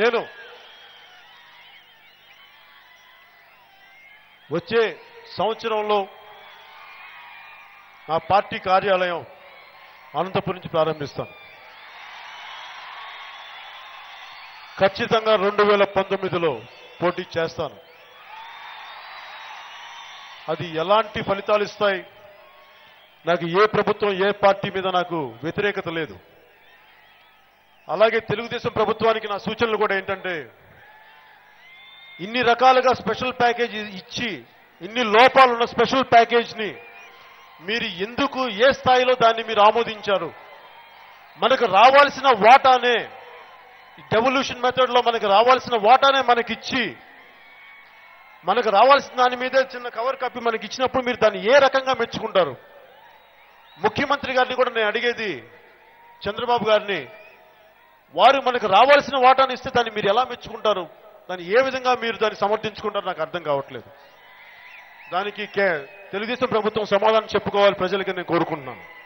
నేను వచ్చే సంవత్సరంలో నా పార్టీ కార్యాలయం అనంతపురం నుంచి ప్రారంభిస్తాను ఖచ్చితంగా రెండు వేల పంతొమ్మిదిలో పోటీ చేస్తాను అది ఎలాంటి ఫలితాలు ఇస్తాయి నాకు ఏ ప్రభుత్వం ఏ పార్టీ మీద నాకు వ్యతిరేకత లేదు అలాగే తెలుగుదేశం ప్రభుత్వానికి నా సూచనలు కూడా ఏంటంటే ఇన్ని రకాలుగా స్పెషల్ ప్యాకేజ్ ఇచ్చి ఇన్ని లోపాలున్న స్పెషల్ ప్యాకేజ్ని మీరు ఎందుకు ఏ స్థాయిలో దాన్ని మీరు ఆమోదించారు మనకు రావాల్సిన వాటానే డెవల్యూషన్ మెథడ్ లో మనకు రావాల్సిన వాటానే మనకిచ్చి మనకు రావాల్సిన దాని మీదే చిన్న కవర్ కప్పి మనకి ఇచ్చినప్పుడు మీరు దాన్ని ఏ రకంగా మెచ్చుకుంటారు ముఖ్యమంత్రి గారిని కూడా నేను అడిగేది చంద్రబాబు గారిని వారు మనకు రావాల్సిన వాటాను ఇస్తే దాన్ని మీరు ఎలా మెచ్చుకుంటారు దాన్ని ఏ విధంగా మీరు దాన్ని సమర్థించుకుంటారు నాకు అర్థం కావట్లేదు దానికి కే- తెలుగుదేశం ప్రభుత్వం సమాధానం చెప్పుకోవాలి ప్రజలకి నేను కోరుకుంటున్నాను